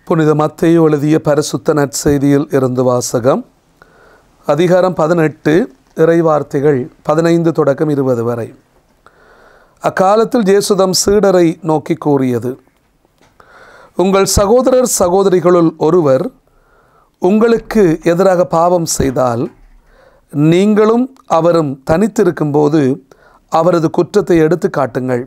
புனித மத்தேயு எழுதிய பரிசுத்த நற்செய்தியில் இருந்து வாசகம் அதிகாரம் பதினெட்டு இறைவார்த்தைகள் பதினைந்து தொடக்கம் இருபது வரை அக்காலத்தில் ஜேசுதம் சீடரை நோக்கி கூறியது உங்கள் சகோதரர் சகோதரிகளுள் ஒருவர் உங்களுக்கு எதிராக பாவம் செய்தால் நீங்களும் அவரும் தனித்திருக்கும்போது அவரது குற்றத்தை எடுத்து காட்டுங்கள்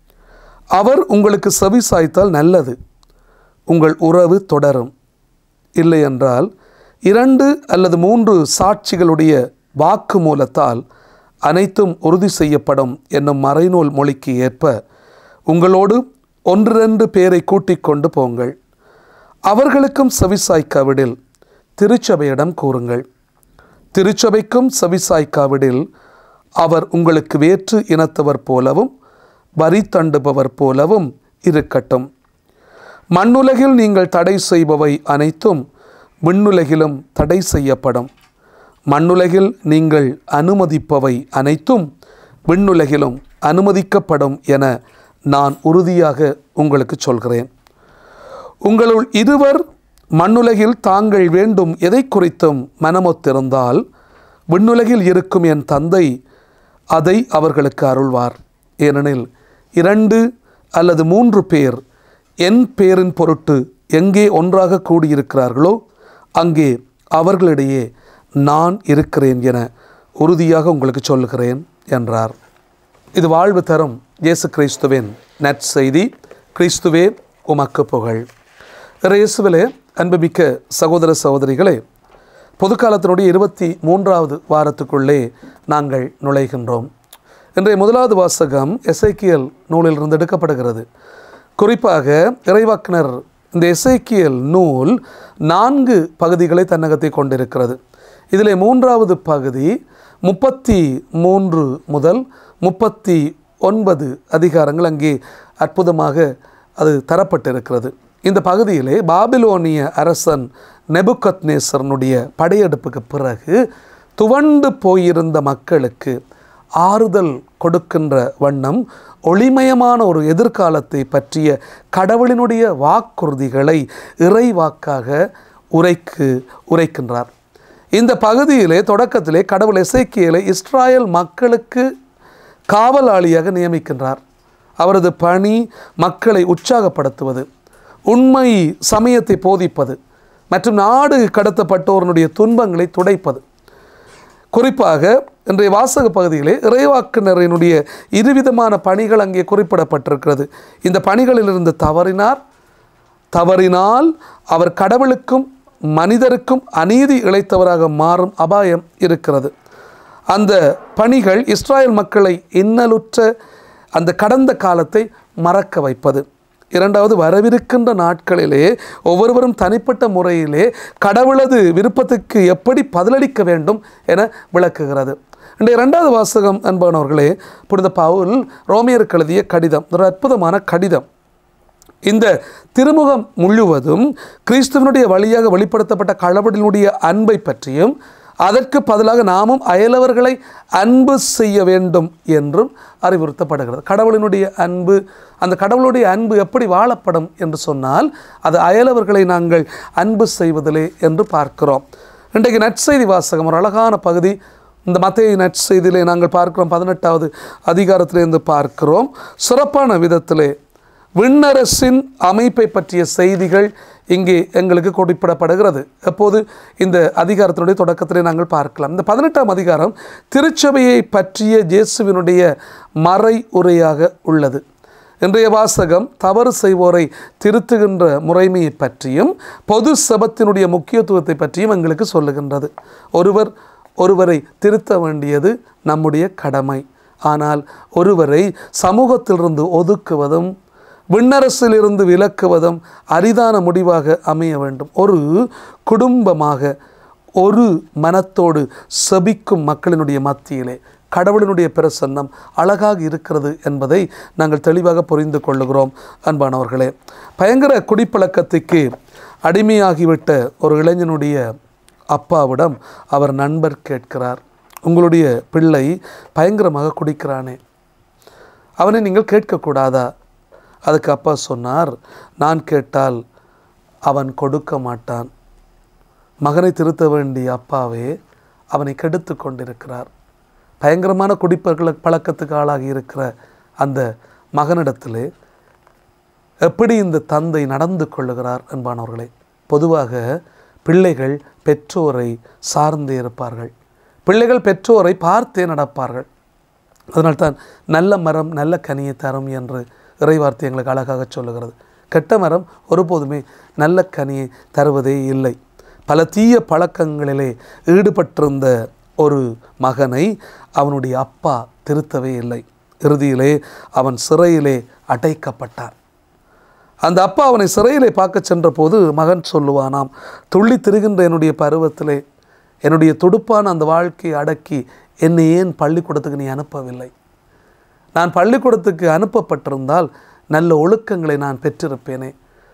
அவர் உங்களுக்கு செவி சாய்த்தால் நல்லது உங்கள் உறவு தொடரும் இல்லையென்றால் இரண்டு அல்லது மூன்று சாட்சிகளுடைய வாக்கு மூலத்தால் அனைத்தும் உறுதி செய்யப்படும் என்னும் மறைநூல் மொழிக்கு ஏற்ப உங்களோடு ஒன்றிரண்டு பேரை கூட்டிக் கொண்டு போங்கள் அவர்களுக்கும் செவிசாய்க்காவிடில் திருச்சபையிடம் கூறுங்கள் திருச்சபைக்கும் செவிசாய்க்காவிடில் அவர் உங்களுக்கு வேற்று இனத்தவர் போலவும் வரி தண்டுபவர் போலவும் இருக்கட்டும் மண்ணுலகில் நீங்கள் தடை செய்பவை அனைத்தும் விண்ணுலகிலும் தடை செய்யப்படும் மண்ணுலகில் நீங்கள் அனுமதிப்பவை அனைத்தும் விண்ணுலகிலும் அனுமதிக்கப்படும் என நான் உறுதியாக உங்களுக்கு சொல்கிறேன் உங்களுள் இருவர் மண்ணுலகில் தாங்கள் வேண்டும் எதை குறித்தும் மனமொத்திருந்தால் விண்ணுலகில் இருக்கும் என் தந்தை அதை அவர்களுக்கு அருள்வார் ஏனெனில் இரண்டு அல்லது மூன்று பேர் என் பேரின் பொருட்டு எங்கே ஒன்றாக கூடியிருக்கிறார்களோ அங்கே அவர்களிடையே நான் இருக்கிறேன் என உறுதியாக உங்களுக்கு சொல்லுகிறேன் என்றார் இது வாழ்வு தரும் இயேசு கிறிஸ்துவின் நற்செய்தி கிறிஸ்துவே உமக்கு புகழ் இயேசுவிலே அன்புமிக்க சகோதர சகோதரிகளே பொதுக்காலத்தினுடைய இருபத்தி மூன்றாவது வாரத்துக்குள்ளே நாங்கள் நுழைகின்றோம் இன்றைய முதலாவது வாசகம் எசைக்கியல் நூலிலிருந்து எடுக்கப்படுகிறது குறிப்பாக இறைவாக்கினர் இந்த எசைக்கியல் நூல் நான்கு பகுதிகளை தன்னகத்தை கொண்டிருக்கிறது இதிலே மூன்றாவது பகுதி முப்பத்தி மூன்று முதல் முப்பத்தி ஒன்பது அதிகாரங்கள் அங்கே அற்புதமாக அது தரப்பட்டிருக்கிறது இந்த பகுதியிலே பாபிலோனிய அரசன் நெபுகத்நேசரனுடைய படையெடுப்புக்கு பிறகு துவண்டு போயிருந்த மக்களுக்கு ஆறுதல் கொடுக்கின்ற வண்ணம் ஒளிமயமான ஒரு எதிர்காலத்தை பற்றிய கடவுளினுடைய வாக்குறுதிகளை இறைவாக்காக உரைக்கு உரைக்கின்றார் இந்த பகுதியிலே தொடக்கத்திலே கடவுள் எசைக்கியலை இஸ்ராயல் மக்களுக்கு காவலாளியாக நியமிக்கின்றார் அவரது பணி மக்களை உற்சாகப்படுத்துவது உண்மை சமயத்தை போதிப்பது மற்றும் நாடு கடத்தப்பட்டோருடைய துன்பங்களை துடைப்பது குறிப்பாக இன்றைய வாசக பகுதியிலே இறைவாக்கினரினுடைய இருவிதமான பணிகள் அங்கே குறிப்பிடப்பட்டிருக்கிறது இந்த பணிகளிலிருந்து தவறினார் தவறினால் அவர் கடவுளுக்கும் மனிதருக்கும் அநீதி இழைத்தவராக மாறும் அபாயம் இருக்கிறது அந்த பணிகள் இஸ்ராயல் மக்களை இன்னலுற்ற அந்த கடந்த காலத்தை மறக்க வைப்பது இரண்டாவது வரவிருக்கின்ற நாட்களிலே ஒவ்வொருவரும் தனிப்பட்ட முறையிலே கடவுளது விருப்பத்துக்கு எப்படி பதிலளிக்க வேண்டும் என விளக்குகிறது இன்றைய இரண்டாவது வாசகம் அன்பானவர்களே புனித பவுல் ரோமியருக்கு எழுதிய கடிதம் ஒரு அற்புதமான கடிதம் இந்த திருமுகம் முழுவதும் கிறிஸ்துவனுடைய வழியாக வெளிப்படுத்தப்பட்ட கடவுளினுடைய அன்பை பற்றியும் அதற்கு பதிலாக நாமும் அயலவர்களை அன்பு செய்ய வேண்டும் என்றும் அறிவுறுத்தப்படுகிறது கடவுளினுடைய அன்பு அந்த கடவுளுடைய அன்பு எப்படி வாழப்படும் என்று சொன்னால் அது அயலவர்களை நாங்கள் அன்பு செய்வதிலே என்று பார்க்கிறோம் இன்றைக்கு நற்செய்தி வாசகம் ஒரு அழகான பகுதி இந்த மத்திய நற்செய்தியிலே நாங்கள் பார்க்கிறோம் பதினெட்டாவது அதிகாரத்திலிருந்து பார்க்கிறோம் சிறப்பான விதத்திலே விண்ணரசின் அமைப்பை பற்றிய செய்திகள் இங்கே எங்களுக்கு குறிப்பிடப்படுகிறது எப்போது இந்த அதிகாரத்தினுடைய தொடக்கத்திலே நாங்கள் பார்க்கலாம் இந்த பதினெட்டாம் அதிகாரம் திருச்சபையை பற்றிய ஜேசுவினுடைய மறை உரையாக உள்ளது இன்றைய வாசகம் தவறு செய்வோரை திருத்துகின்ற முறைமையை பற்றியும் பொது சபத்தினுடைய முக்கியத்துவத்தை பற்றியும் எங்களுக்கு சொல்லுகின்றது ஒருவர் ஒருவரை திருத்த வேண்டியது நம்முடைய கடமை ஆனால் ஒருவரை சமூகத்திலிருந்து ஒதுக்குவதும் விண்ணரசிலிருந்து விலக்குவதும் அரிதான முடிவாக அமைய வேண்டும் ஒரு குடும்பமாக ஒரு மனத்தோடு செபிக்கும் மக்களினுடைய மத்தியிலே கடவுளினுடைய பிரசன்னம் அழகாக இருக்கிறது என்பதை நாங்கள் தெளிவாக புரிந்து கொள்ளுகிறோம் அன்பானவர்களே பயங்கர குடிப்பழக்கத்துக்கு அடிமையாகிவிட்ட ஒரு இளைஞனுடைய அப்பாவிடம் அவர் நண்பர் கேட்கிறார் உங்களுடைய பிள்ளை பயங்கரமாக குடிக்கிறானே அவனை நீங்கள் கேட்கக்கூடாதா அதுக்கு அப்பா சொன்னார் நான் கேட்டால் அவன் கொடுக்க மாட்டான் மகனை திருத்த வேண்டிய அப்பாவே அவனை கெடுத்து கொண்டிருக்கிறார் பயங்கரமான குடிப்பழக்க பழக்கத்துக்கு ஆளாகி இருக்கிற அந்த மகனிடத்திலே எப்படி இந்த தந்தை நடந்து கொள்ளுகிறார் என்பானவர்களே பொதுவாக பிள்ளைகள் பெற்றோரை சார்ந்தே இருப்பார்கள் பிள்ளைகள் பெற்றோரை பார்த்தே நடப்பார்கள் அதனால்தான் நல்ல மரம் நல்ல கனியை தரும் என்று இறைவார்த்தை எங்களுக்கு அழகாக சொல்லுகிறது கெட்ட மரம் ஒருபோதுமே நல்ல கனியை தருவதே இல்லை பல தீய பழக்கங்களிலே ஈடுபட்டிருந்த ஒரு மகனை அவனுடைய அப்பா திருத்தவே இல்லை இறுதியிலே அவன் சிறையிலே அடைக்கப்பட்டான் அந்த அப்பா அவனை சிறையிலே பார்க்க சென்றபோது மகன் சொல்லுவானாம் துள்ளி திரிகின்ற என்னுடைய பருவத்திலே என்னுடைய துடுப்பான அந்த வாழ்க்கையை அடக்கி என்னை ஏன் பள்ளிக்கூடத்துக்கு நீ அனுப்பவில்லை நான் பள்ளிக்கூடத்துக்கு அனுப்பப்பட்டிருந்தால் நல்ல ஒழுக்கங்களை நான் பெற்றிருப்பேனே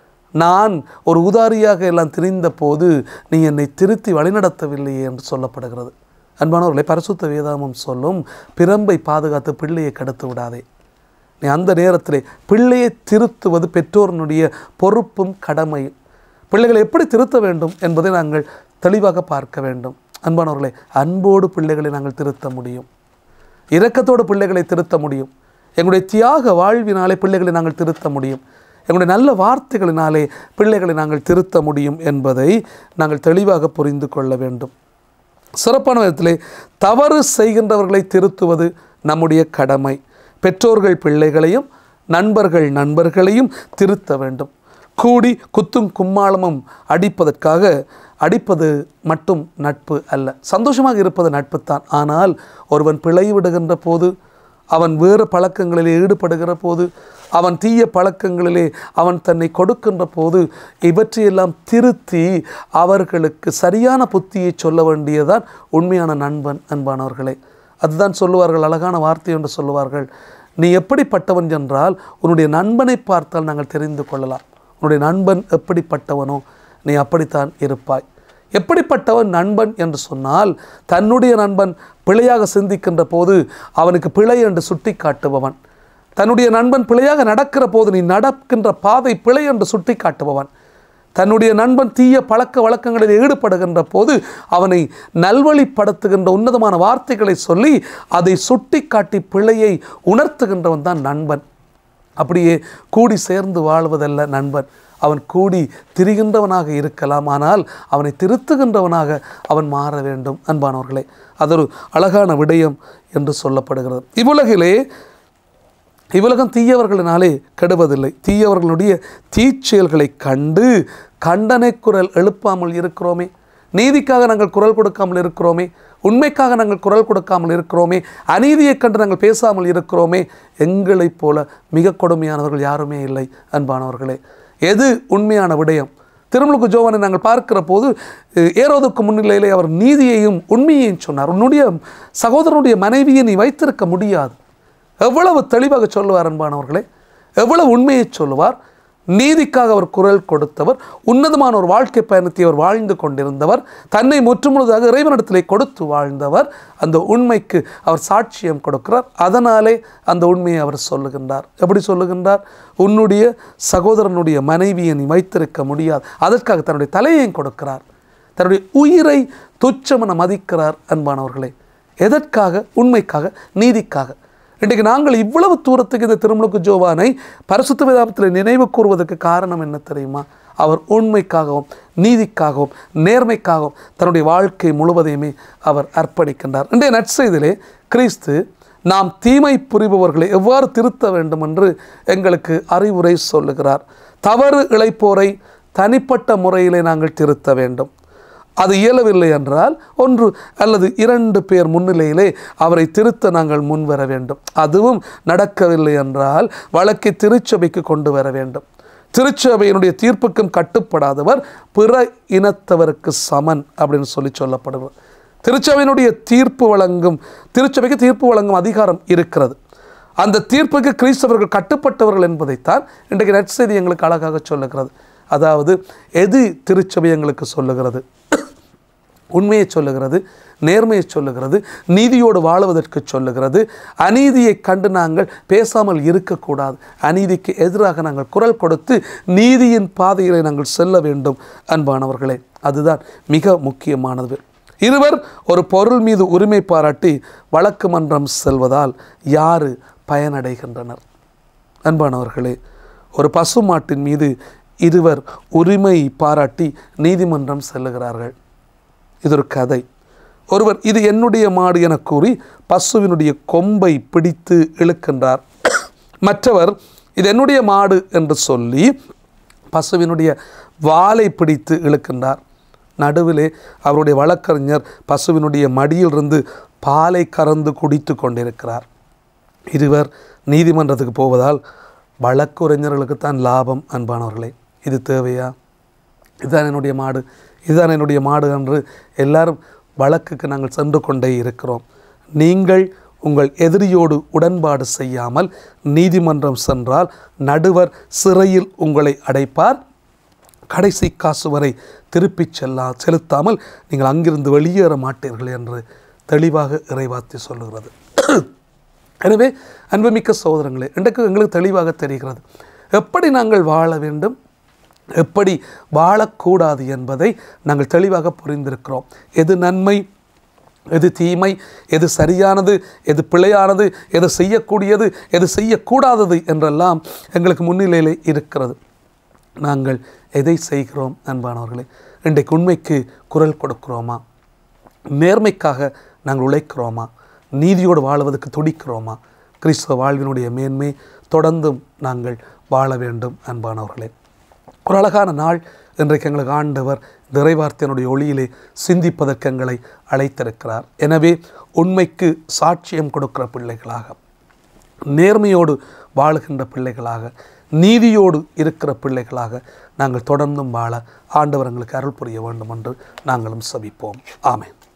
நான் ஒரு உதாரியாக எல்லாம் திரிந்த போது நீ என்னை திருத்தி வழிநடத்தவில்லையே என்று சொல்லப்படுகிறது அன்பானவர்களை பரிசுத்த வேதாமம் சொல்லும் பிரம்பை பாதுகாத்து பிள்ளையை கடத்து விடாதே நீ அந்த நேரத்திலே பிள்ளையை திருத்துவது பெற்றோரினுடைய பொறுப்பும் கடமையும் பிள்ளைகளை எப்படி திருத்த வேண்டும் என்பதை நாங்கள் தெளிவாக பார்க்க வேண்டும் அன்பானவர்களே அன்போடு பிள்ளைகளை நாங்கள் திருத்த முடியும் இரக்கத்தோடு பிள்ளைகளை திருத்த முடியும் எங்களுடைய தியாக வாழ்வினாலே பிள்ளைகளை நாங்கள் திருத்த முடியும் எங்களுடைய நல்ல வார்த்தைகளினாலே பிள்ளைகளை நாங்கள் திருத்த முடியும் என்பதை நாங்கள் தெளிவாக புரிந்து கொள்ள வேண்டும் சிறப்பான விதத்திலே தவறு செய்கின்றவர்களை திருத்துவது நம்முடைய கடமை பெற்றோர்கள் பிள்ளைகளையும் நண்பர்கள் நண்பர்களையும் திருத்த வேண்டும் கூடி குத்தும் கும்மாளமும் அடிப்பதற்காக அடிப்பது மட்டும் நட்பு அல்ல சந்தோஷமாக இருப்பது நட்புத்தான் ஆனால் ஒருவன் பிழை விடுகின்ற போது அவன் வேறு பழக்கங்களிலே ஈடுபடுகிற போது அவன் தீய பழக்கங்களிலே அவன் தன்னை கொடுக்கின்ற போது இவற்றையெல்லாம் திருத்தி அவர்களுக்கு சரியான புத்தியை சொல்ல வேண்டியதான் உண்மையான நண்பன் அன்பானவர்களே அதுதான் சொல்லுவார்கள் அழகான வார்த்தை என்று சொல்லுவார்கள் நீ எப்படிப்பட்டவன் என்றால் உன்னுடைய நண்பனை பார்த்தால் நாங்கள் தெரிந்து கொள்ளலாம் உன்னுடைய நண்பன் எப்படிப்பட்டவனோ நீ அப்படித்தான் இருப்பாய் எப்படிப்பட்டவன் நண்பன் என்று சொன்னால் தன்னுடைய நண்பன் பிழையாக சிந்திக்கின்ற போது அவனுக்கு பிழை என்று சுட்டி காட்டுபவன் தன்னுடைய நண்பன் பிழையாக நடக்கிற போது நீ நடக்கின்ற பாதை பிழை என்று சுட்டி காட்டுபவன் தன்னுடைய நண்பன் தீய பழக்க வழக்கங்களில் ஈடுபடுகின்ற போது அவனை நல்வழிப்படுத்துகின்ற உன்னதமான வார்த்தைகளை சொல்லி அதை சுட்டி காட்டி பிழையை உணர்த்துகின்றவன் தான் நண்பன் அப்படியே கூடி சேர்ந்து வாழ்வதல்ல நண்பன் அவன் கூடி திரிகின்றவனாக இருக்கலாம் ஆனால் அவனை திருத்துகின்றவனாக அவன் மாற வேண்டும் அன்பானவர்களே அது ஒரு அழகான விடயம் என்று சொல்லப்படுகிறது இவ்வுலகிலே இவ்வுலகம் தீயவர்களினாலே கெடுவதில்லை தீயவர்களுடைய தீச்செயல்களை கண்டு கண்டனை குரல் எழுப்பாமல் இருக்கிறோமே நீதிக்காக நாங்கள் குரல் கொடுக்காமல் இருக்கிறோமே உண்மைக்காக நாங்கள் குரல் கொடுக்காமல் இருக்கிறோமே அநீதியைக் கண்டு நாங்கள் பேசாமல் இருக்கிறோமே எங்களைப் போல மிக கொடுமையானவர்கள் யாருமே இல்லை அன்பானவர்களே எது உண்மையான விடயம் திருமலுக்கு ஜோவானை நாங்கள் பார்க்கிற போது ஏரோதுக்கு முன்னிலையிலே அவர் நீதியையும் உண்மையையும் சொன்னார் உன்னுடைய சகோதரனுடைய மனைவியை நீ வைத்திருக்க முடியாது எவ்வளவு தெளிவாக சொல்லுவார் அன்பானவர்களே எவ்வளவு உண்மையை சொல்லுவார் நீதிக்காக அவர் குரல் கொடுத்தவர் உன்னதமான ஒரு வாழ்க்கை பயணத்தை அவர் வாழ்ந்து கொண்டிருந்தவர் தன்னை முற்றுமுழுதாக இறைவனிடத்திலே கொடுத்து வாழ்ந்தவர் அந்த உண்மைக்கு அவர் சாட்சியம் கொடுக்கிறார் அதனாலே அந்த உண்மையை அவர் சொல்லுகின்றார் எப்படி சொல்லுகின்றார் உன்னுடைய சகோதரனுடைய மனைவியை நீ வைத்திருக்க முடியாது அதற்காக தன்னுடைய தலையையும் கொடுக்கிறார் தன்னுடைய உயிரை துச்சமென மதிக்கிறார் அன்பானவர்களே எதற்காக உண்மைக்காக நீதிக்காக இன்றைக்கு நாங்கள் இவ்வளவு தூரத்துக்கு இந்த திருமுழுக்கு ஜோவானை பரிசுத்த வேதாபத்தில் நினைவு கூறுவதற்கு காரணம் என்ன தெரியுமா அவர் உண்மைக்காகவும் நீதிக்காகவும் நேர்மைக்காகவும் தன்னுடைய வாழ்க்கை முழுவதையுமே அவர் அர்ப்பணிக்கின்றார் இன்றைய நற்செய்திலே கிறிஸ்து நாம் தீமை புரிபவர்களை எவ்வாறு திருத்த வேண்டும் என்று எங்களுக்கு அறிவுரை சொல்லுகிறார் தவறு இழைப்போரை தனிப்பட்ட முறையிலே நாங்கள் திருத்த வேண்டும் அது இயலவில்லை என்றால் ஒன்று அல்லது இரண்டு பேர் முன்னிலையிலே அவரை திருத்த நாங்கள் முன்வர வேண்டும் அதுவும் நடக்கவில்லை என்றால் வழக்கை திருச்சபைக்கு கொண்டு வர வேண்டும் திருச்சபையினுடைய தீர்ப்புக்கும் கட்டுப்படாதவர் பிற இனத்தவருக்கு சமன் அப்படின்னு சொல்லி சொல்லப்படுவர் திருச்சபையினுடைய தீர்ப்பு வழங்கும் திருச்சபைக்கு தீர்ப்பு வழங்கும் அதிகாரம் இருக்கிறது அந்த தீர்ப்புக்கு கிறிஸ்தவர்கள் கட்டுப்பட்டவர்கள் என்பதைத்தான் இன்றைக்கு நற்செய்தி எங்களுக்கு அழகாக சொல்லுகிறது அதாவது எது திருச்சபை எங்களுக்கு சொல்லுகிறது உண்மையை சொல்லுகிறது நேர்மையை சொல்லுகிறது நீதியோடு வாழுவதற்கு சொல்லுகிறது அநீதியை கண்டு நாங்கள் பேசாமல் இருக்கக்கூடாது அநீதிக்கு எதிராக நாங்கள் குரல் கொடுத்து நீதியின் பாதையிலே நாங்கள் செல்ல வேண்டும் அன்பானவர்களே அதுதான் மிக முக்கியமானது இருவர் ஒரு பொருள் மீது உரிமை பாராட்டி வழக்கு மன்றம் செல்வதால் யாரு பயனடைகின்றனர் அன்பானவர்களே ஒரு பசுமாட்டின் மீது இருவர் உரிமை பாராட்டி நீதிமன்றம் செல்லுகிறார்கள் இது ஒரு கதை ஒருவர் இது என்னுடைய மாடு என கூறி பசுவினுடைய கொம்பை பிடித்து இழுக்கின்றார் மற்றவர் இது என்னுடைய மாடு என்று சொல்லி பசுவினுடைய வாலை பிடித்து இழுக்கின்றார் நடுவிலே அவருடைய வழக்கறிஞர் பசுவினுடைய மடியிலிருந்து பாலை கறந்து குடித்து கொண்டிருக்கிறார் இருவர் நீதிமன்றத்துக்கு போவதால் வழக்குரைஞர்களுக்கு தான் லாபம் அன்பானவர்களே இது தேவையா இதுதான் என்னுடைய மாடு இதுதான் என்னுடைய மாடு என்று எல்லாரும் வழக்குக்கு நாங்கள் சென்று கொண்டே இருக்கிறோம் நீங்கள் உங்கள் எதிரியோடு உடன்பாடு செய்யாமல் நீதிமன்றம் சென்றால் நடுவர் சிறையில் உங்களை அடைப்பார் கடைசி காசு வரை திருப்பிச் செல்லா செலுத்தாமல் நீங்கள் அங்கிருந்து வெளியேற மாட்டீர்கள் என்று தெளிவாக இறைவாத்தி சொல்லுகிறது எனவே அன்புமிக்க சகோதரங்களே இன்றைக்கு எங்களுக்கு தெளிவாக தெரிகிறது எப்படி நாங்கள் வாழ வேண்டும் எப்படி வாழக்கூடாது என்பதை நாங்கள் தெளிவாக புரிந்திருக்கிறோம் எது நன்மை எது தீமை எது சரியானது எது பிழையானது எது செய்யக்கூடியது எது செய்யக்கூடாதது என்றெல்லாம் எங்களுக்கு முன்னிலையில் இருக்கிறது நாங்கள் எதை செய்கிறோம் அன்பானவர்களே இன்றைக்கு உண்மைக்கு குரல் கொடுக்கிறோமா நேர்மைக்காக நாங்கள் உழைக்கிறோமா நீதியோடு வாழ்வதற்கு துடிக்கிறோமா கிறிஸ்தவ வாழ்வினுடைய மேன்மை தொடர்ந்தும் நாங்கள் வாழ வேண்டும் அன்பானவர்களே ஒரு அழகான நாள் இன்றைக்கு எங்களுக்கு ஆண்டவர் நிறைவார்த்தையினுடைய ஒளியிலே சிந்திப்பதற்கு எங்களை அழைத்திருக்கிறார் எனவே உண்மைக்கு சாட்சியம் கொடுக்கிற பிள்ளைகளாக நேர்மையோடு வாழுகின்ற பிள்ளைகளாக நீதியோடு இருக்கிற பிள்ளைகளாக நாங்கள் தொடர்ந்தும் வாழ ஆண்டவர் எங்களுக்கு அருள் புரிய வேண்டும் என்று நாங்களும் சபிப்போம் ஆமென்